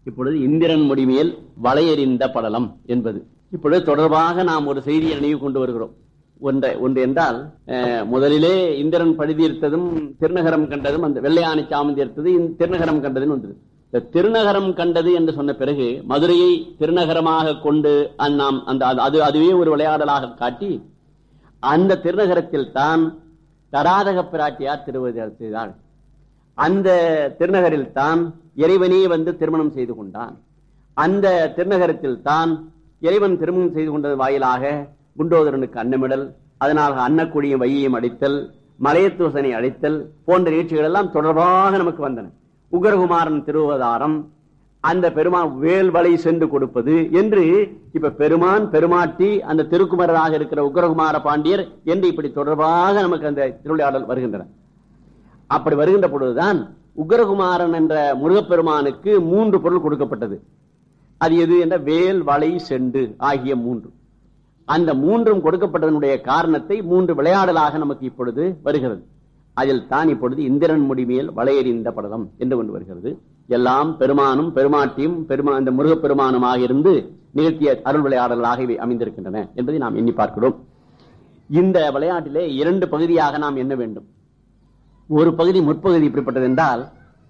இப்பொழுது இந்திரன் முடிமேல் வளையறிந்த படலம் என்பது இப்பொழுது தொடர்பாக நாம் ஒரு செய்தியை நினைவு கொண்டு வருகிறோம் ஒன்றை ஒன்று என்றால் அஹ், முதலிலே இந்திரன் பழுதீர்த்ததும் திருநகரம் கண்டதும் அந்த வெள்ளையானை சாமந்தி எடுத்தது இந்த திருநகரம் கண்டதுன்னு வந்தது இந்த திருநகரம் கண்டது என்று சொன்ன பிறகு மதுரையை திருநகரமாக கொண்டு அந்த நாம் அந்த அது- அது அதுவே ஒரு விளையாடலாக காட்டி அந்த திருநகரத்தில் தான் தராதக பிராட்டியார் திருவதியார் செய்தாள் அந்த திருநகரில் தான் இறைவனே வந்து திருமணம் செய்து கொண்டான் அந்த திருநகரத்தில் தான் இறைவன் திருமணம் செய்து கொண்டது வாயிலாக குண்டோதரனுக்கு அன்னமிடல் அதனால் அன்னக்குடியும் வையையும் அடித்தல் மலையத்தூசனை அழைத்தல் போன்ற நிகழ்ச்சிகள் எல்லாம் தொடர்பாக நமக்கு வந்தன உகரகுமாரன் திருவதாரம் அந்த பெருமான் வேல்வலை சென்று கொடுப்பது என்று இப்ப பெருமான் பெருமாட்டி அந்த திருக்குமரராக இருக்கிற உக்ரகுமார பாண்டியர் என்று இப்படி தொடர்பாக நமக்கு அந்த திருவிளையாடல் வருகின்றன அப்படி வருகின்ற பொழுதுதான் உக்ரகுமாரன் என்ற முருகப்பெருமானுக்கு மூன்று பொருள் கொடுக்கப்பட்டது அது எது என்ற வேல் வளை செண்டு ஆகிய மூன்று அந்த மூன்றும் கொடுக்கப்பட்டதனுடைய காரணத்தை மூன்று விளையாடலாக நமக்கு இப்பொழுது வருகிறது அதில் தான் இப்பொழுது இந்திரன் முடிமேல் வளையறிந்த படலம் என்று கொண்டு வருகிறது எல்லாம் பெருமானும் பெருமாட்டியும் பெருமா அந்த முருகப்பெருமானுமாக இருந்து நிகழ்த்திய அருள் விளையாடலாக இவை அமைந்திருக்கின்றன என்பதை நாம் எண்ணி பார்க்கிறோம் இந்த விளையாட்டிலே இரண்டு பகுதியாக நாம் எண்ண வேண்டும் ஒரு பகுதி முற்பகுதி இப்படிப்பட்டது என்றால்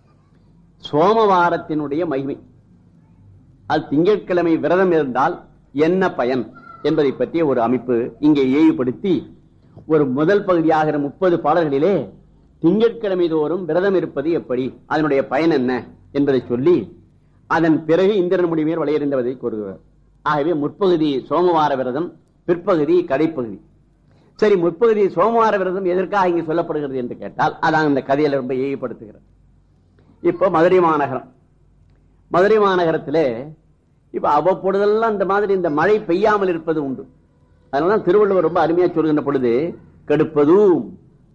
சோமவாரத்தினுடைய மகிமை அது திங்கட்கிழமை விரதம் இருந்தால் என்ன பயன் என்பதை பற்றிய ஒரு அமைப்பு இங்கே ஏவுபடுத்தி ஒரு முதல் பகுதியாகிற முப்பது பாடல்களிலே திங்கட்கிழமை தோறும் விரதம் இருப்பது எப்படி அதனுடைய பயன் என்ன என்பதை சொல்லி அதன் பிறகு இந்திரன் முடிமையர் வளையறிந்தவதை கூறுகிறார் ஆகவே முற்பகுதி சோமவார விரதம் பிற்பகுதி கடைப்பகுதி சரி முற்பகுதி சோமவார விரதம் எதற்காக இங்கு சொல்லப்படுகிறது என்று கேட்டால் அதான் இந்த கதையில ரொம்ப ஏகப்படுத்துகிறது இப்போ மதுரை மாநகரம் மதுரை மாநகரத்திலே இப்ப அவ்வப்பொழுதெல்லாம் இந்த மாதிரி இந்த மழை பெய்யாமல் இருப்பது உண்டு அதனாலதான் திருவள்ளுவர் ரொம்ப அருமையா சொல்கின்ற பொழுது கெடுப்பதும்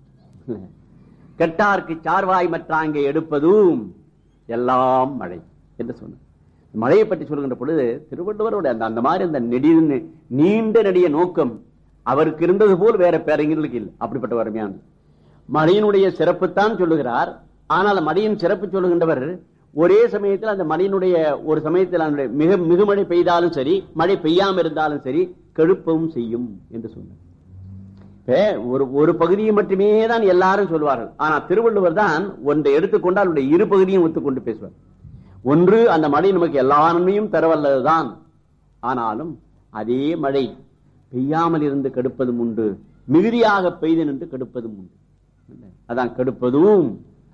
கெட்டார்க்கு சார்வாய் மற்றாங்கே எடுப்பதும் எல்லாம் மழை என்று சொன்னார் மழையை பற்றி சொல்கின்ற பொழுது திருவள்ளுவருடைய அந்த அந்த மாதிரி அந்த நெடிய நீண்ட நெடிய நோக்கம் அவருக்கு இருந்தது போல் வேற பேரங்களுக்கு இல்லை அப்படிப்பட்ட ஒரு அருமையானது மழையினுடைய சிறப்புத்தான் சொல்லுகிறார் ஆனால் மழையின் சிறப்பு சொல்லுகின்றவர் ஒரே சமயத்தில் அந்த மழையினுடைய ஒரு சமயத்தில் அதனுடைய மிக மிகுமழை பெய்தாலும் சரி மழை பெய்யாம இருந்தாலும் சரி கெடுப்பவும் செய்யும் என்று சொன்னார் இப்ப ஒரு ஒரு பகுதியை மட்டுமே தான் எல்லாரும் சொல்வார்கள் ஆனா திருவள்ளுவர் தான் ஒன்றை எடுத்துக்கொண்டு அதனுடைய இரு பகுதியும் ஒத்துக்கொண்டு பேசுவார் ஒன்று அந்த மழை நமக்கு எல்லா நன்மையும் தரவல்லதுதான் ஆனாலும் அதே மழை பெய்யாமல் இருந்து கெடுப்பதும் உண்டு மிகுதியாக பெய்து நின்று கெடுப்பதும் உண்டு அதான் கெடுப்பதும்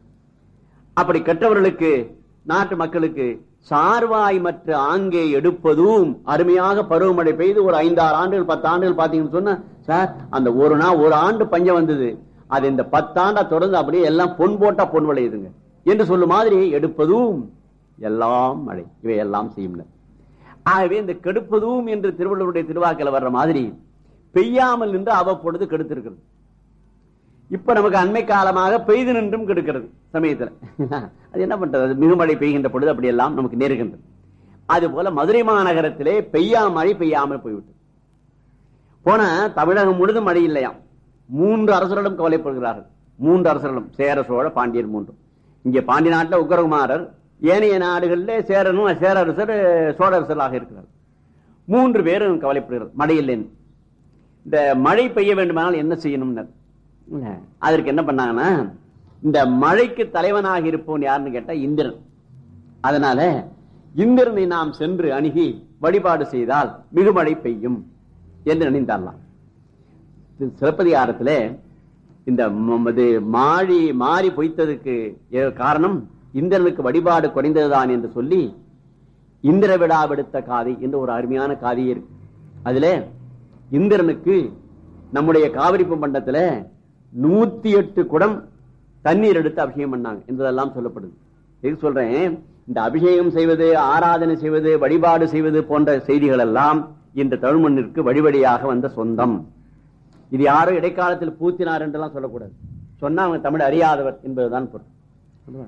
அப்படி கற்றவர்களுக்கு நாட்டு மக்களுக்கு சார்வாய் மற்ற ஆங்கே எடுப்பதும் அருமையாக பருவமழை பெய்து ஒரு ஐந்தாறு ஆண்டுகள் பத்து ஆண்டுகள் பாத்தீங்கன்னு சொன்னா சார் அந்த ஒரு நாள் ஒரு ஆண்டு பஞ்சம் வந்தது அது இந்த பத்தாண்டா தொடர்ந்து அப்படியே எல்லாம் பொன் போட்டா பொன் விளையுதுங்க என்று சொல்லும் மாதிரி எடுப்பதும் எல்லாம் மழை இவை எல்லாம் செய்யும் ஆகவே இந்த கெடுப்பதும் என்று திருவள்ளுவருடைய திருவாக்கில் வர்ற மாதிரி பெய்யாமல் நின்று அவ்வப்பொழுது கெடுத்திருக்கிறது இப்ப நமக்கு அண்மை காலமாக பெய்து நின்றும் கெடுக்கிறது சமயத்துல அது என்ன பண்றது அது மிகுமழை பெய்கின்ற பொழுது அப்படி எல்லாம் நமக்கு நேருகின்றது அது போல மதுரை மாநகரத்திலே பெய்யா மழை பெய்யாமல் போய்விட்டது போன தமிழகம் முழுதும் மழை இல்லையாம் மூன்று அரசர்களும் கவலைப்படுகிறார்கள் மூன்று அரசர்களும் சேர சோழ பாண்டியர் மூன்று இங்கே பாண்டி நாட்டில் உக்கரகுமாரர் ஏனைய நாடுகளிலே சேரனும் சேரரசர் சோழரசர்களாக இருக்கிறார் மூன்று பேரும் கவலைப்படுகிறார் மழை இல்லைன்னு இந்த மழை பெய்ய வேண்டுமானால் என்ன செய்யணும்னர் இல்ல, அதற்கு என்ன பண்ணாங்கன்னா இந்த மழைக்கு தலைவனாக இருப்பவன் யாருன்னு கேட்டா இந்திரன் அதனால இந்திரனை நாம் சென்று அணுகி வழிபாடு செய்தால் மிகுமழை பெய்யும் என்று நினைந்தாரலாம் சிலப்பதிகாரத்திலே இந்த ம- இது மாறி மாறி பொய்த்ததுக்கு ஏ- காரணம் இந்திரனுக்கு வழிபாடு குறைந்ததுதான் என்று சொல்லி இந்திர விழா விடுத்த காதை என்று ஒரு அருமையான காதை இருக்கு அதுல இந்திரனுக்கு நம்முடைய காவிரி பண்டத்துல நூத்தி எட்டு குடம் தண்ணீர் எடுத்து அபிஷேகம் பண்ணாங்க என்பதெல்லாம் சொல்லப்படுது எதுக்கு சொல்றேன் இந்த அபிஷேகம் செய்வது ஆராதனை செய்வது வழிபாடு செய்வது போன்ற செய்திகள் எல்லாம் இந்த தமிழ்மண்ணிற்கு வழிவழியாக வந்த சொந்தம் இது யாரோ இடைக்காலத்தில் பூத்தினார் என்றெல்லாம் சொல்லக்கூடாது சொன்னா அவங்க தமிழ் அறியாதவர் என்பதுதான் பொருள் சொல்லுவா.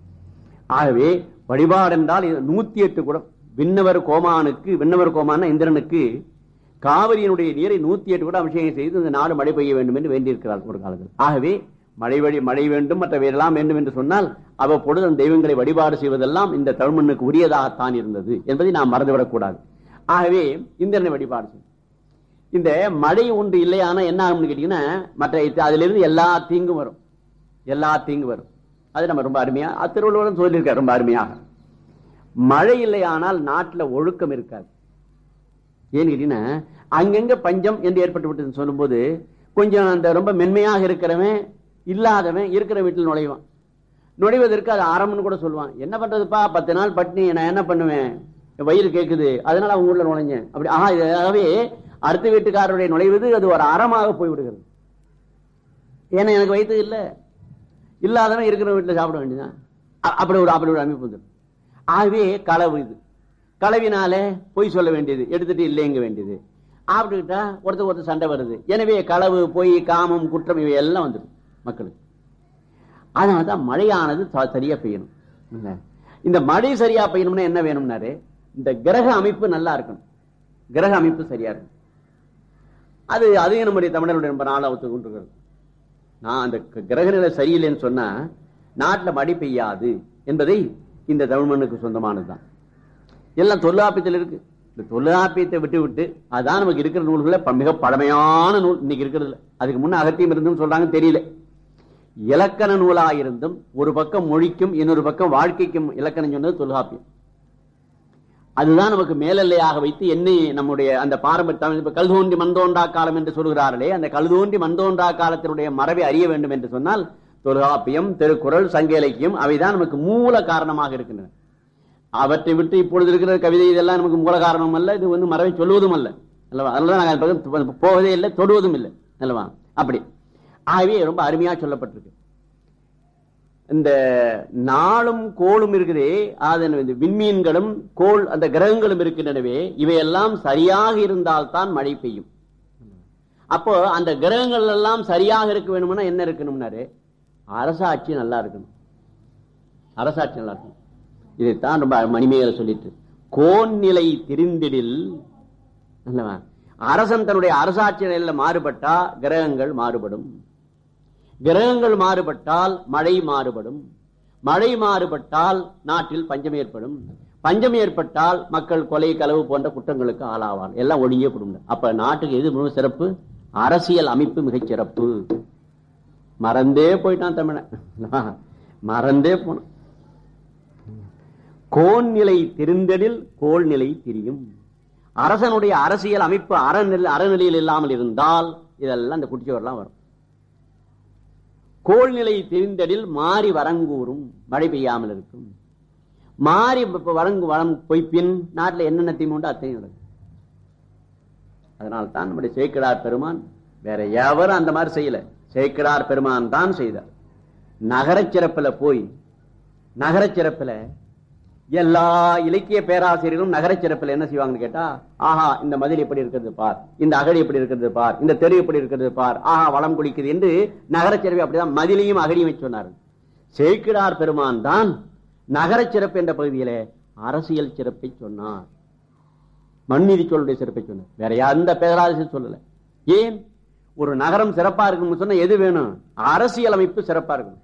ஆகவே வழிபாடு என்றால் இது நூத்தி எட்டு குடம் விண்ணவர் கோமானுக்கு விண்ணவர் கோமான இந்திரனுக்கு காவிரியினுடைய நீரை நூத்தி எட்டு குடம் அபிஷேகம் செய்து இந்த நாடு மழை பெய்ய வேண்டும் என்று வேண்டியிருக்கிறார் ஒரு காலத்தில் ஆகவே மழை வழி மழை வேண்டும் மற்றவையெல்லாம் வேண்டும் என்று சொன்னால் அவ்வப்பொழுது அந்த தெய்வங்களை வழிபாடு செய்வதெல்லாம் இந்த தமிழ்மண்ணுக்கு உரியதாகத்தான் இருந்தது என்பதை நாம் மறந்துவிடக் கூடாது ஆகவே இந்திரனை வழிபாடு செய்யும் இந்த மழை ஒன்று இல்லையானா என்ன ஆகும்னு கேட்டீங்கன்னா மற்ற அதிலிருந்து எல்லா தீங்கும் வரும் எல்லா தீங்கும் வரும் அது நம்ம ரொம்ப அருமையா திருவள்ளுவரும் சொல்லியிருக்காரு ரொம்ப அருமையாக மழை இல்லையானால் நாட்டுல ஒழுக்கம் இருக்காது ஏன்னு கேட்டீங்கன்னா அங்கங்க பஞ்சம் என்று ஏற்பட்டு விட்டதுன்னு சொல்லும்போது கொஞ்சம் அந்த ரொம்ப மென்மையாக இருக்கிறவன் இல்லாதவன் இருக்கிற வீட்டில் நுழைவான் நுழைவதற்கு அது ஆரம்பம்னு கூட சொல்லுவான் என்ன பண்றதுப்பா பத்து நாள் பட்னி நான் என்ன பண்ணுவேன் என் வயிறு கேட்குது அதனால அவங்க ஊர்ல நுழைஞ்சேன் அப்படி ஆஹா இதாகவே அடுத்த வீட்டுக்காரருடைய நுழைவது அது ஒரு அறமாக போய் விடுகிறது ஏன்னா எனக்கு வயிற்று இல்லை இல்லாதவன் இருக்கிற வீட்டில் சாப்பிட வேண்டியதான் அ- அப்படி ஒரு அப்படி ஒரு அமைப்பு வந்துடும் ஆகவே களவு இது களவினாலே பொய் சொல்ல வேண்டியது எடுத்துட்டு இல்லைங்க வேண்டியது அப்படிக்கிட்டா ஒருத்தர் ஒருத்தர் சண்டை வருது எனவே களவு பொய் காமம் குற்றம் இவை எல்லாம் வந்துடும் மக்களுக்கு அதனால தான் மழையானது ச- சரியா பெய்யணும் இல்ல? இந்த மழை சரியா பெய்யணும்னா என்ன வேணும்னாரு இந்த கிரக அமைப்பு நல்லா இருக்கணும் கிரக அமைப்பு சரியா இருக்கணும் அது அதையும் நம்முடைய தமிழருடைய ரொம்ப நாளா ஒத்துக்கொண்டிருக்கிறது நான் அந்த க- கிரக நிலை சரியில்லைன்னு சொன்னா நாட்டுல மழை பெய்யாது என்பதை இந்த தமிழ் மண்ணுக்கு சொந்தமானதுதான் எல்லாம் தொல்லாப்பியத்தில் இருக்கு இந்த தொல்லாப்பியத்தை விட்டு விட்டு அதான் நமக்கு இருக்கிற நூல்கள ப- மிக பழமையான நூல் இன்னைக்கு இருக்கிறதுல அதுக்கு முன்ன அகத்தியம் இருந்தும் சொல்றாங்க தெரியல இலக்கண நூலா இருந்தும் ஒரு பக்கம் மொழிக்கும் இன்னொரு பக்கம் வாழ்க்கைக்கும் இலக்கணம் சொன்னது தொல்காப்பியம் அதுதான் நமக்கு மேலெல்லையாக வைத்து என்னை நம்முடைய அந்த பாரம்பரிய தமிழ் இப்ப கல்தோன்றி மந்தோன்றா காலம் என்று சொல்கிறார்களே அந்த கல்தோன்றி மந்தோன்றா காலத்தினுடைய மரபை அறிய வேண்டும் என்று சொன்னால் தொல்காப்பியம் திருக்குறள் சங்க இலக்கியம் அவைதான் நமக்கு மூல காரணமாக இருக்கின்றன அவற்றை விட்டு இப்பொழுது இருக்கிற கவிதை இதெல்லாம் நமக்கு மூல காரணம் அல்ல இது வந்து மரபை சொல்லுவதும் அல்ல அல்லவா அதனால நாங்கள் அந்த பக்கம் போவதே இல்லை தொடுவதும் இல்லை அல்லவா அப்படி ஆகவே ரொம்ப அருமையா சொல்லப்பட்டிருக்கு இந்த நாளும் கோளும் இருக்குதே அது என்ன, இந்த விண்மீன்களும் கோள் அந்த கிரகங்களும் இருக்கின்றனவே இவையெல்லாம் சரியாக இருந்தால்தான் மழை பெய்யும் அப்போ அந்த கிரகங்கள் எல்லாம் சரியாக இருக்க வேணும்னா என்ன இருக்கணும்னாரு அரசாட்சி நல்லா இருக்கணும் அரசாட்சி நல்லா இருக்கணும் இதைத்தான் ரொம்ப மணிமேகலை சொல்லிட்டு கோன்நிலை திரிந்திடில் அல்லவா அரசன் தன்னுடைய அரசாட்சி நிலையில மாறுபட்டா கிரகங்கள் மாறுபடும் கிரகங்கள் மாறுபட்டால் மழை மாறுபடும் மழை மாறுபட்டால் நாட்டில் பஞ்சம் ஏற்படும் பஞ்சம் ஏற்பட்டால் மக்கள் கொலை களவு போன்ற குற்றங்களுக்கு ஆளாவார் எல்லாம் ஒழுங்கே குடும்பம் அப்ப நாட்டுக்கு எது மிகவும் சிறப்பு அரசியல் அமைப்பு மிகச் சிறப்பு மறந்தே போயிட்டான் தமிழன் மறந்தே போனான் கோன்நிலை திருந்தலில் கோள்நிலை திரியும் அரசனுடைய அரசியல் அமைப்பு அறநிலை அறநிலையில் இல்லாமல் இருந்தால் இதெல்லாம் இந்த குட்டிச்சோர்லாம் வரும் கோள்நிலை தெரிந்தடில் மாறி வரங்கூறும் மழை பெய்யாமல் இருக்கும் மாறி இப்ப வரங்கு வரம் பொய்ப்பின் நாட்டில் என்னென்ன தீமை உண்டு அத்தனையும் நடக்கும் அதனால் தான் நம்முடைய சேக்கிடார் பெருமான் வேற எவரும் அந்த மாதிரி செய்யல சேக்கிடார் பெருமான் தான் செய்தார் நகரச் சிறப்புல போய் நகரச் சிறப்புல எல்லா இலக்கிய பேராசிரியர்களும் நகரச் சிறப்புல என்ன செய்வாங்கன்னு கேட்டா ஆஹா இந்த மதில் எப்படி இருக்கிறது பார் இந்த அகழி எப்படி இருக்கிறது பார் இந்த தெரு எப்படி இருக்கிறது பார் ஆஹா வளம் குளிக்குது என்று நகரச் சிறப்பு அப்படிதான் மதிலையும் அகழியும் வச்சு சொன்னார் சேக்கிடார் பெருமான் தான் நகரச் சிறப்பு என்ற பகுதியில அரசியல் சிறப்பை சொன்னார் மண்நீதி சொல்லுடைய சிறப்பை சொன்னார் வேற எந்த பேராசிரியர் சொல்லல ஏன் ஒரு நகரம் சிறப்பா இருக்கணும்னு சொன்னா எது வேணும் அரசியல் அமைப்பு சிறப்பா இருக்கணும்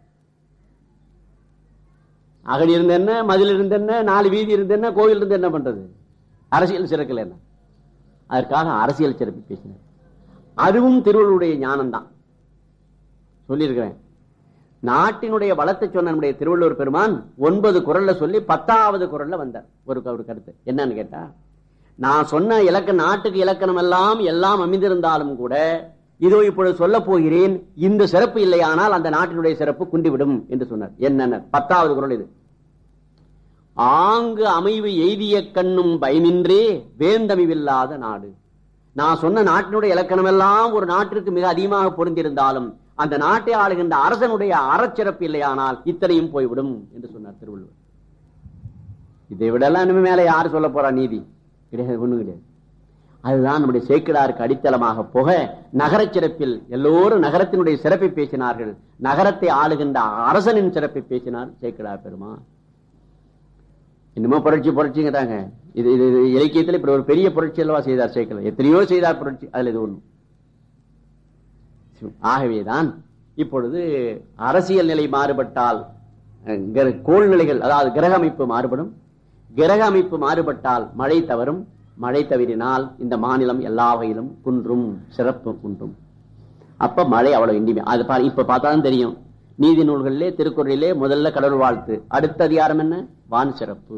அகழி இருந்த என்ன மதில் இருந்த என்ன நாலு வீதி இருந்த என்ன கோயில் இருந்து என்ன பண்றது அரசியல் சிறக்கல என்ன அதற்காக அரசியல் சிறப்பு பேசினார் அதுவும் திருவள்ளுடைய ஞானம் தான் சொல்லியிருக்கிறேன் நாட்டினுடைய வளத்தை சொன்ன நம்முடைய திருவள்ளுவர் பெருமான் ஒன்பது குரல்ல சொல்லி பத்தாவது குரல்ல வந்தார் ஒரு ஒரு கருத்து என்னன்னு கேட்டா நான் சொன்ன இலக்கண நாட்டுக்கு இலக்கணம் எல்லாம் எல்லாம் அமைந்திருந்தாலும் கூட இதோ இப்பொழுது சொல்ல போகிறேன் இந்த சிறப்பு இல்லையானால் அந்த நாட்டினுடைய சிறப்பு குண்டிவிடும் என்று சொன்னார் என்னென்ன பத்தாவது குரல் இது ஆங்கு அமைவு எய்திய கண்ணும் பயமின்றே வேந்தமிவில்லாத நாடு நான் சொன்ன நாட்டினுடைய இலக்கணம் எல்லாம் ஒரு நாட்டிற்கு மிக அதிகமாக பொருந்திருந்தாலும் அந்த நாட்டை ஆளுகின்ற அரசனுடைய அறச்சிறப்பு இல்லையானால் இத்தனையும் போய்விடும் என்று சொன்னார் திருவள்ளுவர் இதை விடலாம் இனிமே மேல யாரு சொல்ல போறா நீதி கிடையாது ஒண்ணும் கிடையாது அதுதான் நம்முடைய சேக்கிடாருக்கு அடித்தளமாக போக நகரச் சிறப்பில் எல்லோரும் நகரத்தினுடைய சிறப்பை பேசினார்கள் நகரத்தை ஆளுகின்ற அரசனின் சிறப்பை பேசினார் சேக்கிடார் பெருமா இன்னுமா புரட்சி புரட்சிங்கிறாங்க இது இது இது இலக்கியத்தில் இப்படி ஒரு பெரிய புரட்சி அல்லவா செய்தார் சேக்கிழார் எத்தனையோ செய்தார் புரட்சி அதுல இது ஒண்ணு ஆகவேதான் இப்பொழுது அரசியல் நிலை மாறுபட்டால் அஹ், கிர- கோள்நிலைகள் அதாவது கிரக அமைப்பு மாறுபடும் கிரக அமைப்பு மாறுபட்டால் மழை தவறும் மழை தவறினால் இந்த மாநிலம் எல்லா வகையிலும் குன்றும் சிறப்பு குன்றும் அப்ப மழை அவ்வளவு இனிமை அது பா- இப்ப பார்த்தாலும் தெரியும் நீதி நூல்களிலே திருக்குறளிலே முதல்ல கடவுள் வாழ்த்து அடுத்த அதிகாரம் என்ன வான் சிறப்பு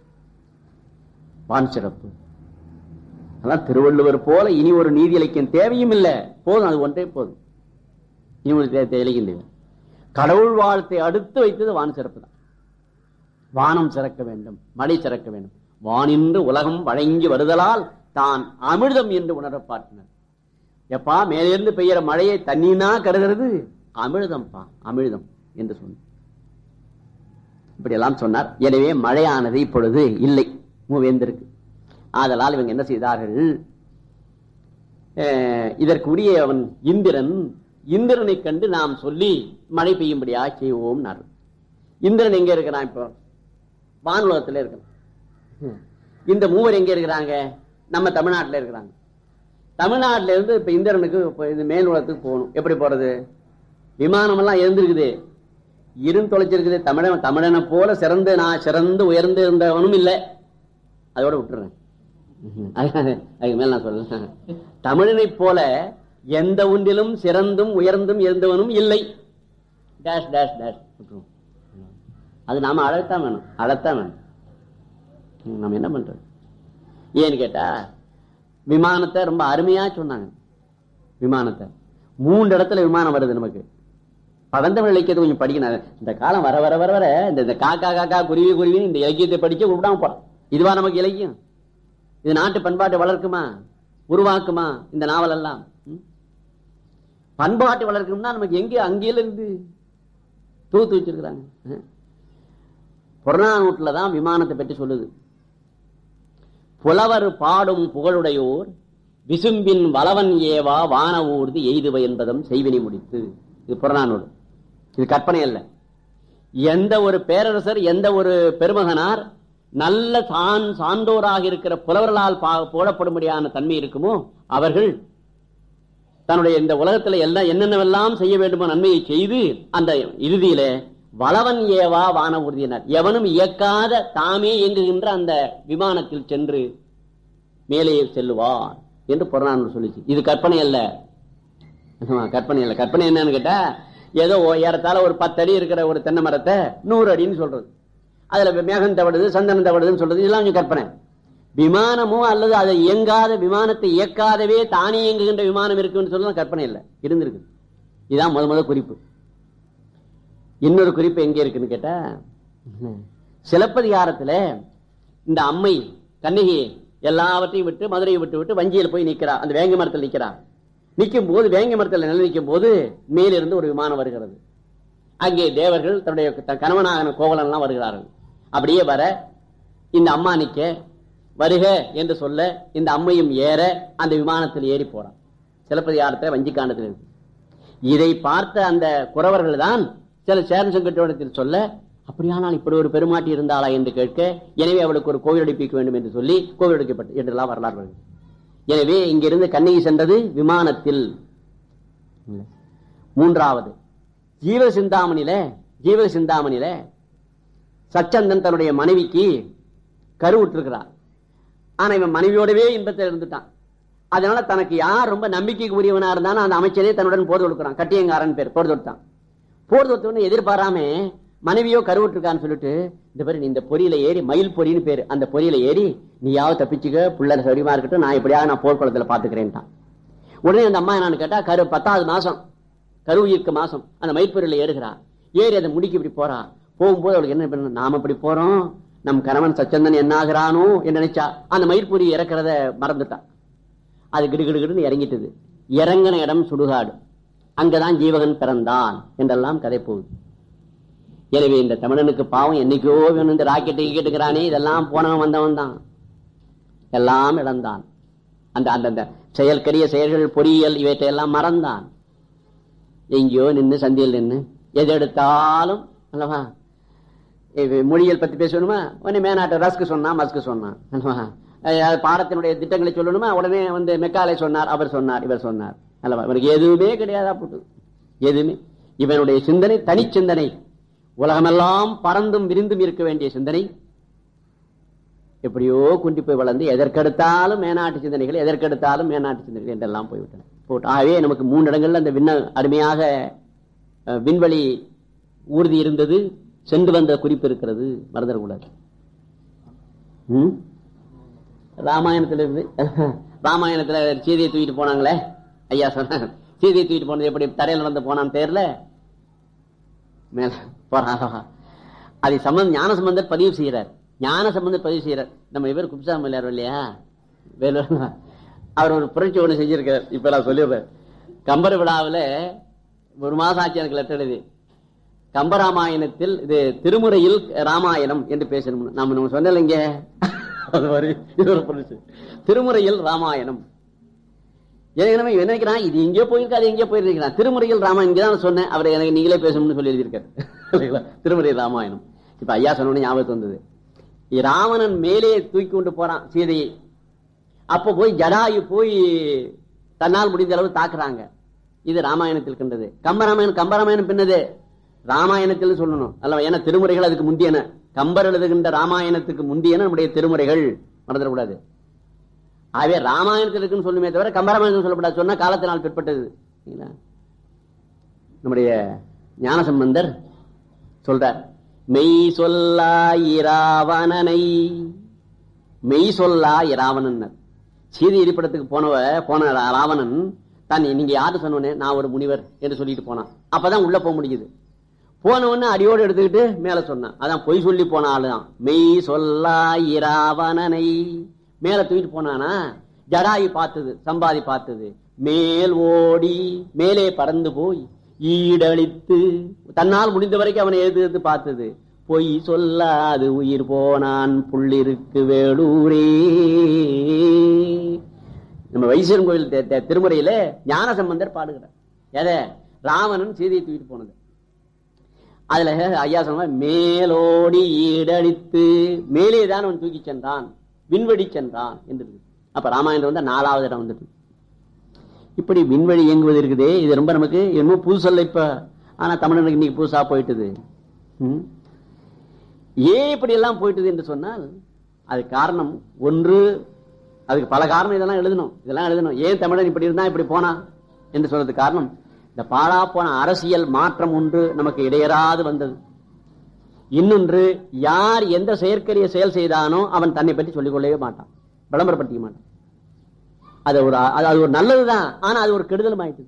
வான் சிறப்பு அதான் திருவள்ளுவர் போல இனி ஒரு நீதி இலக்கியம் தேவையும் இல்லை போதும் அது ஒன்றே போதும் இனி ஒரு தே- தே- இலக்கியம் தேவை கடவுள் வாழ்த்தை அடுத்து வைத்தது வான் சிறப்பு தான் வானம் சிறக்க வேண்டும் மழை சிறக்க வேண்டும் வானின்று உலகம் வழங்கி வருதலால் தான் அமிர்தம் என்று உணரப் பார்த்தினர் எப்பா மேலிருந்து பெய்யற மழையை தண்ணீனா கருதுறது அமிர்தம்ப்பா அமிர்தம் என்று சொன்னார் இப்படி எல்லாம் சொன்னார் எனவே மழையானது இப்பொழுது இல்லை மூவேந்திருக்கு ஆதலால் இவங்க என்ன செய்தார்கள் அஹ், இதற்கு உரிய அவன் இந்திரன் இந்திரனை கண்டு நாம் சொல்லி மழை பெய்யும்படியா செய்வோம் இந்திரன் எங்க இருக்கிறான் இப்போ வானுலகத்துல இருக்கிறான் இந்த மூவர் எங்க இருக்கிறாங்க நம்ம தமிழ்நாட்டுல இருக்கிறாங்க தமிழ்நாட்டுல இருந்து இப்ப இந்திரனுக்கு இப்ப இந்த மேல் உலகத்துக்கு போகணும் எப்படி போறது விமானம் எல்லாம் இருந்திருக்குது இருந்து தொலைச்சிருக்குது தமிழன் தமிழனை போல சிறந்து நான் சிறந்து உயர்ந்து இருந்தவனும் இல்லை அதோட விட்டுறேன் அது- அதுக்கு மேல நான் சொல்ல தமிழனை போல எந்த ஒன்றிலும் சிறந்தும் உயர்ந்தும் இருந்தவனும் இல்லை டேஷ் டேஷ் டேஷ் விட்டுருவோம் அது நாம அழத்தான் வேணும் அழத்தான் வேணும் ம், நம்ம என்ன பண்றது ஏன்னு கேட்டா விமானத்தை ரொம்ப அருமையா சொன்னாங்க விமானத்தை மூன்று இடத்துல விமானம் வருது நமக்கு பழந்தமிழ் இலக்கியத்தை கொஞ்சம் படிக்கணும் இந்த காலம் வர வர வர வர இந்த இந்த காக்கா காக்கா குருவி குருவி இந்த இலக்கியத்தை படிக்க விடாம போறோம் இதுவா நமக்கு இலக்கியம் இது நாட்டு பண்பாட்டை வளர்க்குமா உருவாக்குமா இந்த நாவல் எல்லாம் ம்? பண்பாட்டை வளர்க்கணும்னா நமக்கு எங்க அங்கேயில இருந்து தூத்து வச்சிருக்கிறாங்க ம்? புறநானூற்றுல தான் விமானத்தை பற்றி சொல்லுது புலவர் பாடும் புகழுடையோர் விசும்பின் வளவன் ஏவா வான ஊர்தி எய்துவ என்பதும் செய்வினை முடித்து இது புறநானூறு இது கற்பனை அல்ல எந்த ஒரு பேரரசர் எந்த ஒரு பெருமகனார் நல்ல சான் சான்றோராக இருக்கிற புலவர்களால் பா- போடப்படும்படியான தன்மை இருக்குமோ அவர்கள் தன்னுடைய இந்த உலகத்துல எல்லாம் என்னென்னவெல்லாம் செய்ய வேண்டுமோ நன்மையை செய்து அந்த இறுதியில வளவன் ஏவா வான உறுதியினர் எவனும் இயக்காத தாமே இயங்குகின்ற அந்த விமானத்தில் சென்று மேலே செல்லுவார் என்று புறநானூறு சொல்லிச்சு இது கற்பனை அல்ல ஆமா, கற்பனை அல்ல கற்பனை என்னன்னு கேட்டா ஏதோ ஓ- ஏறத்தாழ ஒரு பத்து அடி இருக்கிற ஒரு தென்னை மரத்தை நூறு அடின்னு சொல்றது அதுல மேகம் தவடுது சந்தனம் தவடுதுன்னு சொல்றது இதெல்லாம் கொஞ்சம் கற்பனை விமானமோ அல்லது அதை இயங்காத விமானத்தை இயக்காதவே தானே இயங்குகின்ற விமானம் இருக்குன்னு சொல்லலாம் கற்பனை இல்லை இருந்திருக்கு இதுதான் முத முத குறிப்பு இன்னொரு குறிப்பு எங்க இருக்குன்னு கேட்டா சிலப்பதிகாரத்துல இந்த அம்மை கண்ணகி எல்லாவற்றையும் விட்டு மதுரையை விட்டு விட்டு வஞ்சியில் போய் நிக்கிறா அந்த வேங்க மரத்தில் நிக்கிறா நிற்கும் போது வேங்க மரத்தில் நிலை நிற்கும் போது மேலிருந்து ஒரு விமானம் வருகிறது அங்கே தேவர்கள் தன்னுடைய த- கணவனான கோவலன் எல்லாம் வருகிறார்கள் அப்படியே வர இந்த அம்மா நிக்க வருக என்று சொல்ல இந்த அம்மையும் ஏற அந்த விமானத்தில் ஏறி போறான் சிலப்பதிகாரத்தை வஞ்சிக்காண்டத்தில் இருக்கு இதை பார்த்த அந்த குறவர்கள் தான் சில சேரன் சங்கட்டோடத்தில் சொல்ல அப்படியானால் இப்படி ஒரு பெருமாட்டி இருந்தாளா என்று கேட்க எனவே அவளுக்கு ஒரு கோவில் அடிப்பிக்க வேண்டும் என்று சொல்லி கோவில் அடிக்கப்பட்டு என்றெல்லாம் வரலாறு வருகிறது எனவே இங்கிருந்து கண்ணகி சென்றது விமானத்தில் இல்ல. மூன்றாவது ஜீவ சிந்தாமணியில ஜீவ சிந்தாமணியில சச்சந்தன் தன்னுடைய மனைவிக்கு கருவுற்றிருக்கிறார் ஆனா இவன் மனைவியோடவே இன்பத்தில் இருந்துட்டான் அதனால தனக்கு யார் ரொம்ப நம்பிக்கைக்கு உரியவனா இருந்தாலும் அந்த அமைச்சரே தன்னுடன் போர் தொடுக்கிறான் கட்டியங்காரன் பேர் போர் தொடுத்தான் போர் தொடுத்தவனு எதிர்பாராம மனைவியோ கருவுற்றிருக்கான்னு சொல்லிட்டு இந்த பேரு நீ இந்த பொறியில ஏறி மயில் பொறின்னு பேரு அந்த பொறியில ஏறி நீயாவது தப்பிச்சுக்க புள்ள சௌரியமா இருக்கட்டும் நான் எப்படியாவது நான் போர்க்குளத்துல பாத்துக்கிறேன்ட்டான் உடனே அந்த அம்மா என்னன்னு கேட்டா கரு பத்தாவது மாசம் கரு ஈர்க்க மாசம் அந்த மயிர்பொறியில ஏறுகிறா ஏறி அதை முடிக்க இப்படி போறா போகும்போது அவளுக்கு என்ன பண்ண நாம இப்படி போறோம் நம் கணவன் சச்சந்தன் என்ன ஆகிறானோ என்று நினைச்சா அந்த மயிர்பொறி இறக்கிறத மறந்துட்டான் அது கிடுகிடுகிடுன்னு இறங்கிட்டது இறங்கின இடம் சுடுகாடு அங்கதான் ஜீவகன் பிறந்தான் என்றெல்லாம் கதை போகுது எனவே இந்த தமிழனுக்கு பாவம் என்னைக்கோ வேணும் இந்த ராக்கெட்டு கேட்டுக்கிறானே இதெல்லாம் போனவன் வந்தவன் தான் எல்லாம் இழந்தான் அந்த அந்த அந்த செயற்கரிய செயல்கள் பொறியியல் இவற்றை எல்லாம் மறந்தான் எங்கேயோ நின்று சந்தியில் நின்று எது எடுத்தாலும் அல்லவா இது மொழியியல் பத்தி பேசணுமா உடனே மேனாட்ட ரஸ்க்கு சொன்னா மஸ்க்கு சொன்னான் அல்லவா அஹ் பாடத்தினுடைய திட்டங்களை சொல்லணுமா உடனே வந்து மெக்காலை சொன்னார் அவர் சொன்னார் இவர் சொன்னார் அல்லவா இவருக்கு எதுவுமே கிடையாதா போட்டு எதுவுமே இவனுடைய சிந்தனை தனிச்சிந்தனை உலகமெல்லாம் பறந்தும் விரிந்தும் இருக்க வேண்டிய சிந்தனை எப்படியோ குண்டி போய் வளர்ந்து எதற்கெடுத்தாலும் மேனாட்டு சிந்தனைகள் எதற்கெடுத்தாலும் மேனாட்டு சிந்தனைகள் என்றெல்லாம் போய்விட்டன போட்டு ஆகவே நமக்கு மூன்று இடங்கள்ல அந்த விண்ண அருமையாக அஹ், விண்வெளி ஊர்தி இருந்தது சென்று வந்த குறிப்பு இருக்கிறது மறந்துடக்கூடாது ம்? ராமாயணத்துல இருந்து ராமாயணத்துல சீதையை தூக்கிட்டு போனாங்களே ஐயா சொன்ன சீதையை தூக்கிட்டு போனது எப்படி தரையில் நடந்து போனான்னு தெரியல மேல போறாரா அதை சம்பந்த ஞான சம்பந்தர் பதிவு செய்யறார் ஞான சம்பந்தர் பதிவு செய்யறார் நம்ம இவர் குப்சாமி இல்லையாரோ இல்லையா வேலூர் அவர் ஒரு புரட்சி ஒண்ணு செஞ்சிருக்கார் இப்ப நான் சொல்லிடுறேன் கம்பர் விழாவுல ஒரு மாசம் ஆச்சு எனக்கு லெட்டர் எழுதி கம்பராமாயணத்தில் இது திருமுறையில் ராமாயணம் என்று பேசணும் நாம நம்ம சொன்னல இங்க அது மாதிரி இது ஒரு புரட்சி திருமுறையில் ராமாயணம் ஏற்கனவே என்ன நினைக்கிறான் இது எங்கேயோ போயிருக்கு அது எங்கேயோ போயிருக்கிறான் திருமுறையில் ராமாயணம் இங்கே தான் சொன்னேன் அவரை எனக்கு நீங்களே பேசணும்னு சொல்லி எழுதியிருக்காரு இல்லைங்களா? திருமுறை ராமாயணம் இப்ப ஐயா சொன்ன ஞாபகத்து வந்தது ராவணன் மேலே தூக்கி கொண்டு போறான் சீதையை அப்ப போய் ஜடாயு போய் தன்னால் முடிந்த அளவு தாக்குறாங்க இது ராமாயணத்தில் கண்டது கம்பராமாயணம் கம்பராமாயணம் பின்னது ராமாயணத்தில் சொல்லணும் அல்ல ஏன்னா திருமுறைகள் அதுக்கு முந்தியன கம்பர் எழுதுகின்ற ராமாயணத்துக்கு முந்தியன நம்முடைய திருமுறைகள் மறந்துடக்கூடாது ஆகவே ராமாயணத்தில் இருக்குன்னு சொல்லுமே தவிர கம்பராமாயணம் சொல்லப்படாது சொன்னா காலத்தினால் பிற்பட்டது சரிங்களா? நம்முடைய ஞானசம்பந்தர் சொல்றார் மெய் சொல்லா இராவணனை மெய் சொல்லா இராவணன் சீதை இருப்பிடத்துக்கு போனவ போன ரா- ராவணன் தான் நீங்க யாரு சொன்னோன்னே நான் ஒரு முனிவர் என்று சொல்லிட்டு போனான் அப்பதான் உள்ள போக முடியுது போன உடனே அடியோடு எடுத்துக்கிட்டு மேல சொன்னான் அதான் பொய் சொல்லி போன ஆளுதான் மெய் சொல்லா இராவணனை மேல தூக்கிட்டு போனானா ஜடாயு பார்த்தது சம்பாதி பார்த்தது மேல் ஓடி மேலே பறந்து போய் ஈடழித்து தன்னால் முடிந்த வரைக்கும் அவனை எதிர்த்து எதிர்த்து பார்த்தது பொய் சொல்லாது உயிர் போனான் புள்ளிருக்கு வேலூரே நம்ம வைசீரன் கோயில் தி- தி- திருமுறையில ஞான சம்பந்தர் பாடுகிறார் எதை ராவணன் சீதையை தூக்கிட்டு போனது அதுல ஐயா சொன்ன மேலோடி ஈடடித்து மேலே தான் அவன் தூக்கி சென்றான் விண்வெளி சென்றான் என்று இருக்கு. அப்ப ராமாயணம் வந்து நாலாவது இடம் வந்துட்டு இப்படி விண்வெளி இயங்குவது இருக்குதே இது ரொம்ப நமக்கு என்னமோ புதுசல்ல இப்ப ஆனா தமிழனுக்கு இன்னைக்கு புதுசா போயிட்டுது ம்? ஏன் இப்படி எல்லாம் போயிட்டுது என்று சொன்னால் அது காரணம் ஒன்று அதுக்கு பல காரணம் இதெல்லாம் எழுதணும் இதெல்லாம் எழுதணும் ஏன் தமிழன் இப்படி இருந்தா இப்படி போனா என்று சொல்றதுக்கு காரணம் இந்த பாழா போன அரசியல் மாற்றம் ஒன்று நமக்கு இடையறாது வந்தது இன்னொன்று யார் எந்த செயற்கரிய செயல் செய்தானோ அவன் தன்னை பற்றி சொல்லிக் கொள்ளவே மாட்டான் விளம்பரப்படுத்திக்க மாட்டான் அது ஒரு அது அது ஒரு நல்லதுதான் ஆனா அது ஒரு கெடுதலும் ஆயிட்டு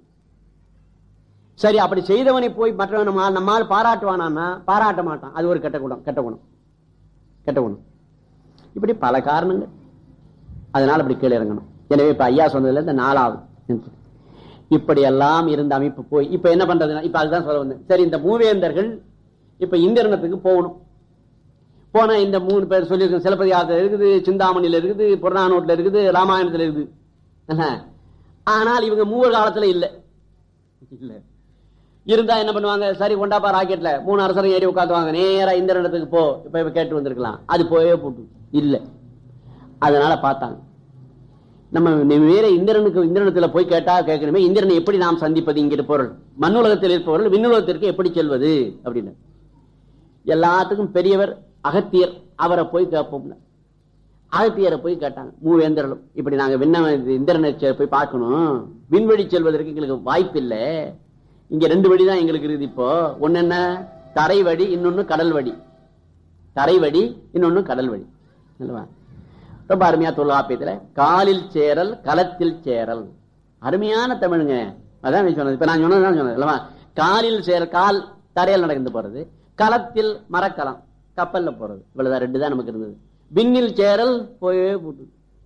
சரி அப்படி செய்தவனை போய் மற்றவன் நம்மால் நம்மால் பாராட்டுவானான்னா பாராட்ட மாட்டான் அது ஒரு கெட்ட குணம் கெட்ட குணம் கெட்ட குணம் இப்படி பல காரணங்கள் அதனால அப்படி கீழே இறங்கணும் எனவே இப்ப ஐயா சொன்னதுல இந்த நாலாவது இப்படி எல்லாம் இருந்த அமைப்பு போய் இப்ப என்ன பண்றதுன்னா இப்ப அதுதான் சொல்ல வந்தேன் சரி இந்த மூவேந்தர்கள் இப்ப இந்திரணத்துக்கு போகணும் போனா இந்த மூணு பேர் சொல்லியிருக்கோம் சிலப்பதிகாரத்தில் இருக்குது சிந்தாமணியில இருக்குது புறநானூட்ல இருக்குது ராமாயணத்துல இருக்குது என்ன? ஆனால் இவங்க மூவர் காலத்துல இல்ல இல்ல இருந்தா என்ன பண்ணுவாங்க சரி கொண்டாப்பா ராக்கெட்ல மூணு அரசரும் ஏறி உட்காந்துவாங்க நேரா இந்த இடத்துக்கு போ இப்ப இப்ப கேட்டு வந்திருக்கலாம் அது போயே போட்டு இல்ல அதனால பார்த்தாங்க நம்ம வேற இந்திரனுக்கு இந்திரனத்துல போய் கேட்டா கேட்கணுமே இந்திரனை எப்படி நாம் சந்திப்பது இங்கிட்டு பொருள் மண்ணுலகத்தில் இருப்பவர்கள் விண்ணுலகத்திற்கு எப்படி செல்வது அப்படின்னு எல்லாத்துக்கும் பெரியவர் அகத்தியர் அவரை போய் கேட்போம்ல அகத்தியரை போய் கேட்டாங்க மூவேந்தர்களும் இப்படி நாங்க விண்ண இந்திரனை செ- போய் பார்க்கணும் விண்வெளி செல்வதற்கு எங்களுக்கு வாய்ப்பு இல்லை இங்க ரெண்டு வழி தான் எங்களுக்கு இருக்குது இப்போ ஒண்ணு என்ன தரை வழி இன்னொன்னு கடல் வழி தரை வழி இன்னொன்னு கடல் வழி அல்லவா? ரொம்ப அருமையா தொல்காப்பியத்துல காலில் சேரல் களத்தில் சேரல் அருமையான தமிழுங்க அதான் நீ சொன்னது இப்ப நான் சொன்னதுதான் சொன்னது அல்லவா காலில் சேரல் கால் தரையில் நடந்து போறது களத்தில் மரக்கலம் கப்பல்ல போறது இவ்வளவுதான் ரெண்டு தான் நமக்கு இருந்தது விண்ணில் சேரல் போயே போட்டு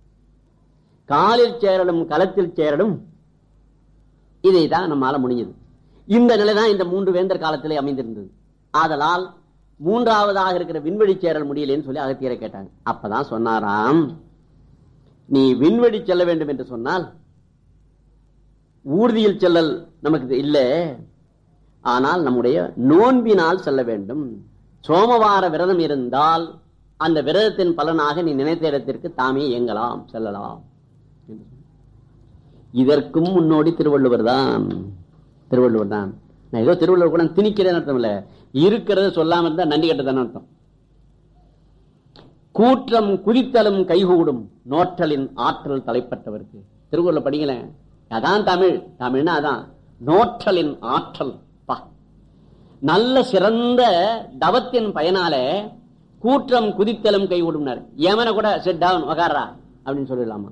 காலில் சேரலும் களத்தில் சேரலும் இதை தான் நம்மால முடிஞ்சது இந்த நிலை தான் இந்த மூன்று வேந்தர் காலத்திலே அமைந்திருந்தது ஆதலால் மூன்றாவதாக இருக்கிற விண்வெளி சேரல் முடியலன்னு சொல்லி அகத்தியரை கேட்டாங்க அப்பதான் சொன்னாராம் நீ விண்வெளி செல்ல வேண்டும் என்று சொன்னால் ஊர்தியில் செல்லல் நமக்கு இல்ல ஆனால் நம்முடைய நோன்பினால் செல்ல வேண்டும் சோமவார விரதம் இருந்தால் அந்த விரதத்தின் பலனாக நீ நினைத்த இடத்திற்கு தாமே இயங்கலாம் செல்லலாம் என்று சொன்னார். இதற்கும் முன்னோடி திருவள்ளுவர் தான் திருவள்ளுவர் தான் நான் ஏதோ திருவள்ளுவர் கூட திணிக்கிறேன்னு அர்த்தம் இல்ல இருக்கிறத சொல்லாம இருந்தா நன்றி கட்டதான அர்த்தம் கூற்றம் குறித்தலும் கைகூடும் நோற்றலின் ஆற்றல் தலைப்பட்டவருக்கு திருக்குறள் படிங்களேன் அதான் தமிழ் தமிழ்னா அதான் நோற்றலின் ஆற்றல் பா நல்ல சிறந்த தவத்தின் பயனால கூற்றம் குதித்தலும் கைகூடும்னார் எவனை கூட செட் டவுன் உகாரா அப்படின்னு சொல்லிடலாமா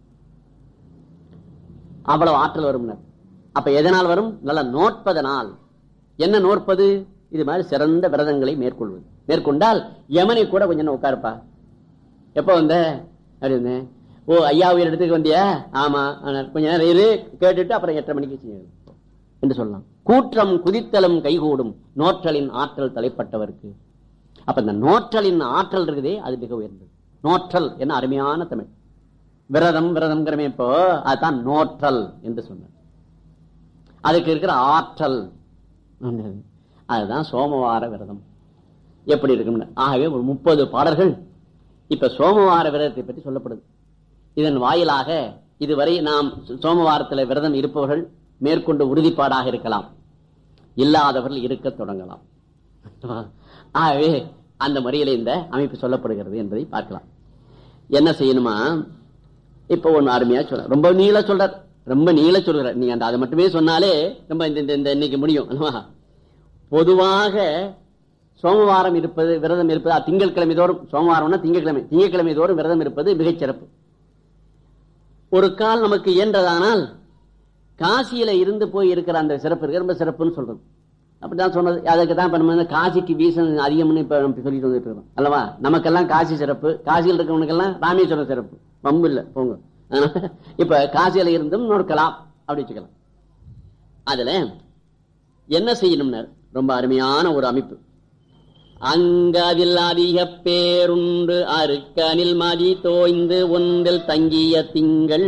அவ்வளவு ஆற்றல் வரும்னர் அப்ப எதனால் வரும் நல்ல நோட்பதனால் என்ன நோற்பது இது மாதிரி சிறந்த விரதங்களை மேற்கொள்வது மேற்கொண்டால் யமனை கூட கொஞ்சம் நேரம் உட்காருப்பா எப்ப வந்த அப்படின்னு ஓ ஐயா உயிர் இடத்துக்கு வந்தியா ஆமா ஆனார். கொஞ்ச நேரம் இரு கேட்டுட்டு அப்புறம் எட்டரை மணிக்கு செய்யணும் என்று சொல்லலாம் கூற்றம் குதித்தலும் கைகூடும் நோற்றலின் ஆற்றல் தலைப்பட்டவருக்கு அப்ப இந்த நோற்றலின் ஆற்றல் இருக்குதே அது மிக உயர்ந்தது நோற்றல் என்ன அருமையான தமிழ் விரதம் விரதம்ங்கிறமே இப்போ அதுதான் நோற்றல் என்று சொன்னார் அதுக்கு இருக்கிற ஆற்றல் அதுதான் சோமவார விரதம் எப்படி இருக்கும்னு ஆகவே ஒரு முப்பது பாடல்கள் இப்ப சோமவார விரதத்தை பற்றி சொல்லப்படுது இதன் வாயிலாக இதுவரை நாம் சோமவாரத்தில் விரதம் இருப்பவர்கள் மேற்கொண்டு உறுதிப்பாடாக இருக்கலாம் இல்லாதவர்கள் இருக்க தொடங்கலாம் ஆகவே அந்த முறையில் இந்த அமைப்பு சொல்லப்படுகிறது என்பதை பார்க்கலாம் என்ன செய்யணுமா இப்ப ஒண்ணு அருமையா சொல்ற ரொம்ப நீள சொல்றார் ரொம்ப நீள சொல்றார் நீங்க அந்த அதை மட்டுமே சொன்னாலே ரொம்ப இந்த இந்த- இந்த இன்னைக்கு முடியும் அல்லவா? பொதுவாக சோமவாரம் இருப்பது விரதம் இருப்பது அது திங்கட்கிழமை தோறும் சோமவாரம்னா திங்கட்கிழமை திங்கட்கிழமை தோறும் விரதம் இருப்பது மிகச் சிறப்பு ஒரு கால் நமக்கு இயன்றதானால் காசியில இருந்து போய் இருக்கிற அந்த சிறப்பு இருக்கு ரொம்ப சிறப்புன்னு சொல்றது அப்படிதான் சொன்னது அதுக்கு தான் இப்ப நம்ம வந்து காசிக்கு வீசம் அதிகம்னு இப்ப நம்ம சொல்லிட்டு வந்துட்டு இருக்கோம் அல்லவா நமக்கெல்லாம் காசி சிறப்பு காசியில் இருக்கவனுக்கெல்லாம் ராமேஸ்வரம் சிறப்பு வம்பு இல்ல போங்க அதனால இப்ப காசியில இருந்தும் நோக்கலாம் அப்படி வச்சுக்கலாம் அதுல என்ன செய்யணும்னா ரொம்ப அருமையான ஒரு அமைப்பு அங்கதில் அதிக பேருண்டு அருக்கனில் மதி தோய்ந்து ஒன்றில் தங்கிய திங்கள்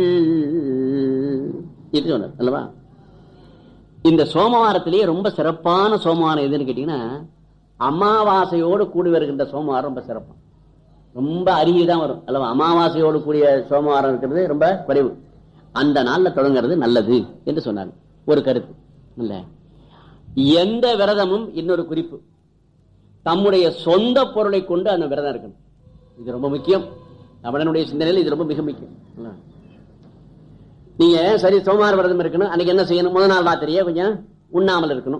இது சொன்னார் அல்லவா இந்த சோமவாரத்திலேயே ரொம்ப சிறப்பான சோமவாரம் எதுன்னு கேட்டீங்கன்னா அமாவாசையோடு கூடி வருகின்ற சோமவாரம் ரொம்ப சிறப்பு ரொம்ப அருகிதான் வரும் அல்லவா அமாவாசையோடு கூடிய சோமவாரம் இருக்கிறது ரொம்ப குறைவு அந்த நாள்ல தொடங்குறது நல்லது என்று சொன்னார் ஒரு கருத்து இல்ல எந்த விரதமும் இன்னொரு குறிப்பு தம்முடைய சொந்த பொருளை கொண்டு அந்த விரதம் இருக்கணும் இது ரொம்ப முக்கியம் தமிழனுடைய சிந்தனையில் இது ரொம்ப மிக முக்கியம் இல்ல? நீங்க சரி சோமவார விரதம் இருக்கணும் அன்னைக்கு என்ன செய்யணும் முதல் நாள் ராத்திரியே கொஞ்சம் உண்ணாமல் இருக்கணும்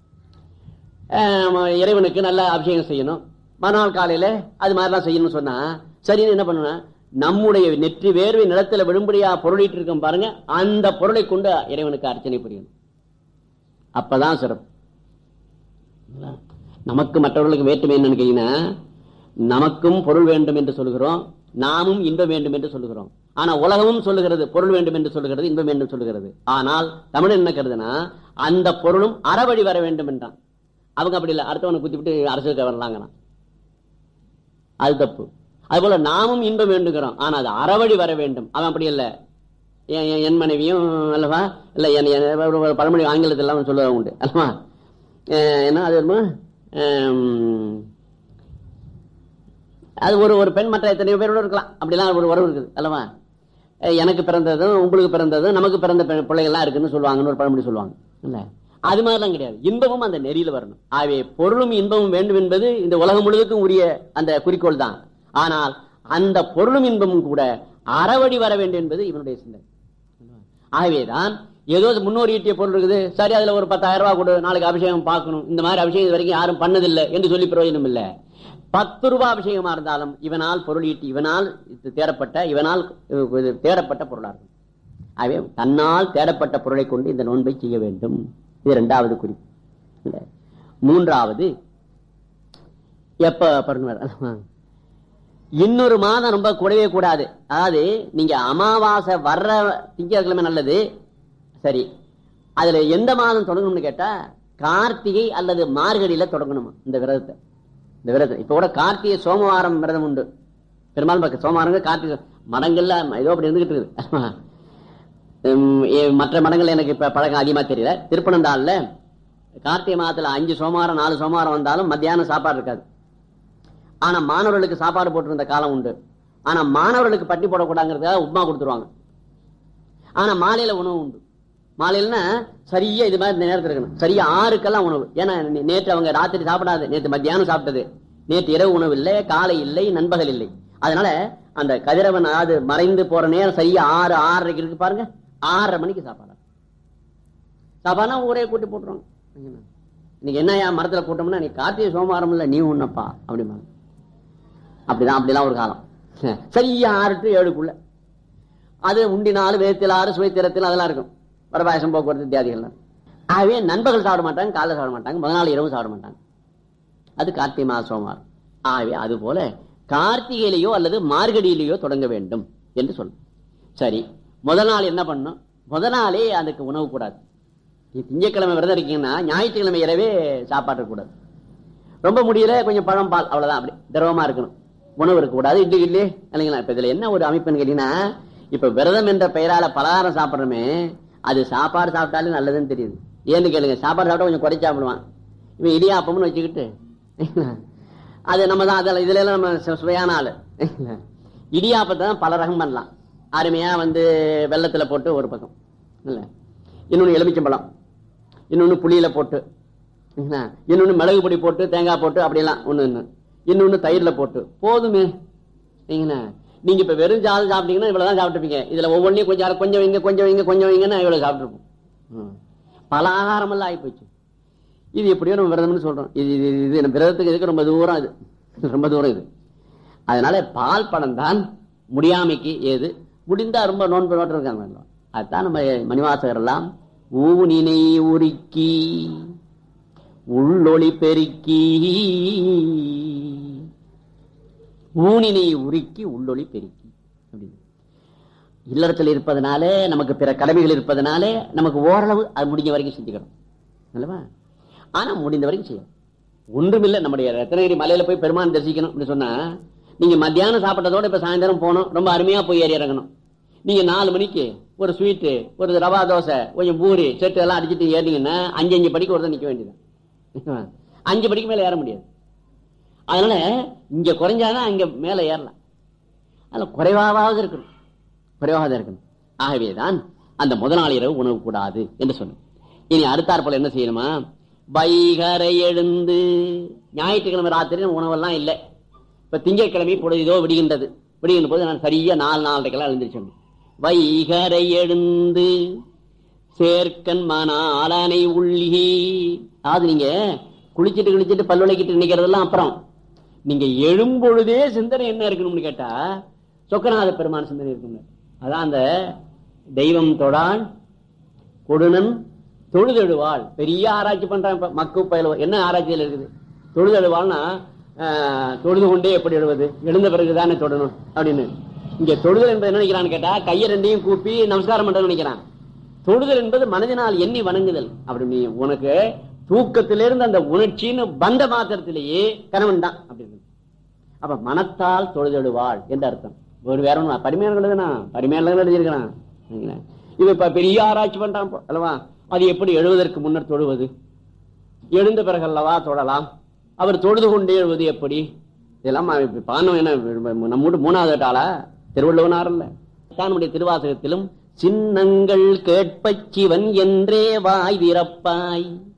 ஆஹ் இறைவனுக்கு நல்ல அபிஷேகம் செய்யணும் மறுநாள் காலையில அது மாதிரிலாம் செய்யணும்னு சொன்னா சரின்னு என்ன பண்ணணும் நம்முடைய நெற்றி வேர்வை நிலத்துல விழும்படியா பொருளிட்டு இருக்கோம் பாருங்க அந்த பொருளை கொண்டு இறைவனுக்கு அர்ச்சனை புரியணும் அப்பதான் சிறப்பு நமக்கு மற்றவர்களுக்கு வேற்றுமை என்னன்னு கேட்டீங்கன்னா நமக்கும் பொருள் வேண்டும் என்று சொல்லுகிறோம் நாமும் இன்பம் வேண்டும் என்று சொல்லுகிறோம் ஆனா உலகமும் சொல்லுகிறது பொருள் வேண்டும் என்று சொல்லுகிறது இன்பம் வேண்டும் சொல்லுகிறது ஆனால் தமிழ் என்ன கருதுனா அந்த பொருளும் அறவழி வர வேண்டும் என்றான் அவங்க அப்படி இல்லை அடுத்தவனை குத்திவிட்டு அரசுக்கு வரலாங்கிறான் அது தப்பு அதுபோல நாமும் இன்பம் வேண்டுகிறோம் ஆனா அது அறவழி வர வேண்டும் அவன் அப்படி இல்லை என் என்- என் மனைவியும் அல்லவா இல்ல என் என் ஒரு ஒரு பழமொழி ஆங்கிலத்தில் எல்லாம் சொல்லுவாங்க உண்டு அல்லவா அஹ் என்ன அது என்னமோ, ஹம், அது ஒரு ஒரு பெண் மற்ற எத்தனையோ பேரோட இருக்கலாம் அப்படிலாம் ஒரு உறவு இருக்குது அல்லவா அஹ் எனக்கு பிறந்ததும் உங்களுக்கு பிறந்ததும் நமக்கு பிறந்த பெ- பிள்ளைகள்லாம் இருக்குன்னு சொல்லுவாங்கன்னு ஒரு பழமொழி சொல்லுவாங்க இல்ல அது மாதிரிலாம் கிடையாது இன்பமும் அந்த நெறியில வரணும் ஆகவே பொருளும் இன்பமும் வேண்டும் என்பது இந்த உலகம் முழுவதுக்கும் உரிய அந்த குறிக்கோள் தான் ஆனால் அந்த பொருளும் இன்பமும் கூட அறவழி வர வேண்டும் என்பது இவனுடைய சிந்தனை ஆகவேதான் ஏதோ முன்னோர் ஈட்டிய பொருள் இருக்குது சரி அதுல ஒரு பத்தாயிரம் ரூபாய் கொடு நாளைக்கு அபிஷேகம் பார்க்கணும் இந்த மாதிரி அபிஷேகம் இது வரைக்கும் யாரும் பண்ணதில்லை என்று சொல்லி பிரயோஜனம் இல்லை பத்து ரூபாய் அபிஷேகமா இருந்தாலும் இவனால் பொருள் ஈட்டி இவனால் இது தேடப்பட்ட இவனால் இது தேடப்பட்ட பொருளா இருக்கும் ஆகவே தன்னால் தேடப்பட்ட பொருளை கொண்டு இந்த நோன்பை செய்ய வேண்டும் இது இரண்டாவது குறிப்பு இல்ல. மூன்றாவது எப்ப பண்ணுவார் இன்னொரு மாதம் ரொம்ப கூடவே கூடாது அதாவது நீங்க அமாவாசை வர்ற திங்கட்கிழமை நல்லது சரி அதுல எந்த மாதம் தொடங்கணும்னு கேட்டா கார்த்திகை அல்லது மார்கழியில தொடங்கணுமா இந்த விரதத்தை இந்த விரதம் இப்ப கூட கார்த்திகை சோமவாரம் விரதம் உண்டு பெரும்பாலும் பார்க்க சோமவாரங்க கார்த்திகை மடங்கள்ல ஏதோ அப்படி இருந்துகிட்டு இருக்குது உம், ஏ- மற்ற மடங்கள் எனக்கு இப்ப பழக்கம் அதிகமா தெரியல திருப்பனந்தாள்ல கார்த்திகை மாதத்துல அஞ்சு சோமவாரம் நாலு சோமவாரம் வந்தாலும் மத்தியானம் சாப்பாடு இருக்காது ஆனா மாணவர்களுக்கு சாப்பாடு போட்டிருந்த காலம் உண்டு ஆனா மாணவர்களுக்கு பட்டி போடக்கூடாதுங்கிறதுக்காக உப்மா கொடுத்துருவாங்க ஆனா மாலையில உணவு உண்டு மாலையிலனா சரியா இது மாதிரி இந்த நேரத்துல இருக்கணும் சரியா ஆறுக்கெல்லாம் உணவு ஏன்னா நே- நேற்று அவங்க ராத்திரி சாப்பிடாது நேற்று மத்தியானம் சாப்பிட்டது நேற்று இரவு உணவு இல்லை காலை இல்லை நண்பகல் இல்லை அதனால அந்த கதிரவன் அது மறைந்து போற நேரம் சரியா ஆறு ஆறரைக்கு இருக்கு பாருங்க ஆறரை மணிக்கு சாப்பாடு சாப்பாடுனா ஊரே கூட்டி போட்டுருவாங்க இன்னைக்கு என்னையா மரத்துல கூட்டம்னா நீ கார்த்திகை சோமவாரம் இல்ல நீ உன்னப்பா அப்படிம்பாங்க அப்படிதான் அப்படிலாம் ஒரு காலம் சரியா ஆறு டு ஏழுக்குள்ள அது உண்டினாலு வேத்தில் ஆறு சுவைத்திரத்தில் அதெல்லாம் இருக்கும் வடபாயசம் போக்குவரத்து இத்தியாதிகள்லாம் ஆகவே நண்பர்கள் சாப்பிட மாட்டாங்க காலைல சாப்பிட மாட்டாங்க முதல் நாள் இரவு சாப்பிட மாட்டாங்க அது கார்த்திகை மாத சோமவாரம் ஆகவே அது போல கார்த்திகையிலேயோ அல்லது மார்கழியிலேயோ தொடங்க வேண்டும் என்று சொல்லும் சரி முதல் நாள் என்ன பண்ணும் முதல் நாளே அதுக்கு உணவு கூடாது நீ திங்கட்கிழமை விரதம் இருக்கீங்கன்னா ஞாயிற்றுக்கிழமை இரவே சாப்பாடு இருக்கக்கூடாது ரொம்ப முடியல கொஞ்சம் பழம் பால் அவ்வளவுதான் அப்படி திரவமா இருக்கணும் உணவு இருக்கக்கூடாது இட்லி இட்லி இல்லைங்களா இப்ப இதுல என்ன ஒரு அமைப்புன்னு கேட்டீங்கன்னா இப்ப விரதம் என்ற பெயரால பலகாரம் சாப்பிடுறோமே அது சாப்பாடு சாப்பிட்டாலும் நல்லதுன்னு தெரியுது ஏன்னு கேளுங்க சாப்பாடு சாப்பிட்டா கொஞ்சம் குறைச்சு சாப்பிடுவான் இவன் இடியாப்பம்னு வச்சுக்கிட்டு அது நம்ம தான் அதில் இதுல எல்லாம் நம்ம சு- சுவையான ஆளு இடியாப்பத்தை தான் பல ரகம் பண்ணலாம் அருமையா வந்து வெள்ளத்துல போட்டு ஒரு பக்கம் இல்ல இன்னொன்னு எலுமிச்சம்பழம் இன்னொன்னு புளியில போட்டு என்ன? இன்னொன்னு மிளகு பொடி போட்டு தேங்காய் போட்டு அப்படியெல்லாம் ஒண்ணு ஒண்ணு இன்னொன்னு தயிர்ல போட்டு போதுமே சரிங்களா? நீங்க இப்ப வெறும் சாதம் சாப்பிட்டீங்கன்னா இவ்வளவுதான் சாப்பிட்டுப்பீங்க இதுல ஒவ்வொன்றையும் கொஞ்சம் அரை- கொஞ்சம் வைங்க கொஞ்சம் வைங்க கொஞ்சம் வைங்கன்னா இவ்வளவு சாப்பிட்டுருப்போம் ம். பல ஆகாரம் எல்லாம் ஆயிப்போச்சு இது எப்படியோ நம்ம விரதம்னு சொல்றோம் இது இது இது நம்ம விரதத்துக்கு இதுக்கு ரொம்ப தூரம் இது ரொம்ப தூரம் இது அதனால பால் பழம் தான் முடியாமைக்கு ஏது முடிந்தா ரொம்ப நோன்பு நோட்டு இருக்காங்க அதுதான் நம்ம மணிவாசகர் எல்லாம் ஊனினை உருக்கி உள்ளொளி பெருக்கி ஊனினை உருக்கி உள்ளொளி பெருக்கி அப்படின்னு இல்லறத்தில் இருப்பதனாலே நமக்கு பிற கடமைகள் இருப்பதனாலே நமக்கு ஓரளவு அது முடிஞ்ச வரைக்கும் செஞ்சுக்கிறோம் அல்லவா ஆனா முடிந்த வரைக்கும் செய்யணும் ஒன்றுமில்லை நம்முடைய ரத்னகிரி மலையில போய் பெருமான் தரிசிக்கணும் அப்படின்னு சொன்னா நீங்க மத்தியானம் சாப்பிட்டதோட இப்ப சாயந்தரம் போகணும் ரொம்ப அருமையா போய் ஏறி இறங்கணும் நீங்க நாலு மணிக்கு ஒரு ஸ்வீட்டு ஒரு ரவா தோசை கொஞ்சம் பூரி செட்டு எல்லாம் அடிச்சிட்டு ஏறினீங்கன்னா அஞ்சு அஞ்சு படிக்கு ஒருத்தர் நிக்க வேண்டியது அஞ்சு படிக்கு மேல ஏற முடியாது அதனால இங்க குறைஞ்சாதான் அங்க மேல ஏறலாம் அதுல குறைவாவது இருக்கணும் குறைவாக தான் இருக்கணும் ஆகவேதான் அந்த முதல் நாள் இரவு உணவு கூடாது என்று சொன்னோம் இனி அடுத்தாற் போல என்ன செய்யணுமா வைகரை எழுந்து ஞாயிற்றுக்கிழமை ராத்திரி உணவெல்லாம் இல்லை இப்ப திங்கட்கிழமை பொழுது இதோ விடுகின்றது விடுகின்ற போது நான் சரியா நாலு நாலரைக்கெல்லாம் எழுந்திரிச்சோம் வைகரை எழுந்து சேர்க்கன் மணாலனை உள்ளி அதாவது நீங்க குளிச்சிட்டு குளிச்சிட்டு பல் விளக்கிட்டு நிக்கிறதெல்லாம் அப்புறம் நீங்க எழும்பொழுதே சிந்தனை என்ன இருக்கணும்னு கேட்டா சொக்கநாத பெருமான் சிந்தனை இருக்குங்க அதான் அந்த தெய்வம் தொடான் கொடுனன் தொழுதெழுவாள் பெரிய ஆராய்ச்சி பண்றான் இப்ப மக்கு பயில என்ன ஆராய்ச்சியில் இருக்குது தொழுதெழுவாள்னா ஆஹ், தொழுது கொண்டே எப்படி எழுவது எழுந்த பிறகுதானே தொடணும் அப்படின்னு இங்க தொழுதல் என்பது என்ன நினைக்கிறான்னு கேட்டா கையை ரெண்டையும் கூப்பி நமஸ்காரம் பண்றது நினைக்கிறான் தொழுதல் என்பது மனதினால் எண்ணி வணங்குதல் அப்படி நீ உனக்கு தூக்கத்திலிருந்து அந்த உணர்ச்சின்னு வந்த மாத்திரத்திலேயே கணவன் தான் அப்படின்னு அப்ப மனத்தால் தொழுதெழுவாள் என்று அர்த்தம் ஒரு வேற ஒண்ணு பரிமையான எழுதுனா பரிமையான எழுதியிருக்கிறான் சரிங்களா? இது இப்ப பெரிய ஆராய்ச்சி பண்றான் இப்போ, அல்லவா அது எப்படி எழுவதற்கு முன்னர் தொழுவது எழுந்த பிறகு அல்லவா தொழலாம் அவர் தொழுது கொண்டே எழுவது எப்படி இதெல்லாம் இப்ப பானம் என்ன நம்ம வீட்டு மூணாவது ஆளா திருவள்ளுவனார் இல்ல தான் நம்முடைய திருவாசகத்திலும் சின்னங்கள் கேட்பச் சிவன் என்றே வாய் திறப்பாய்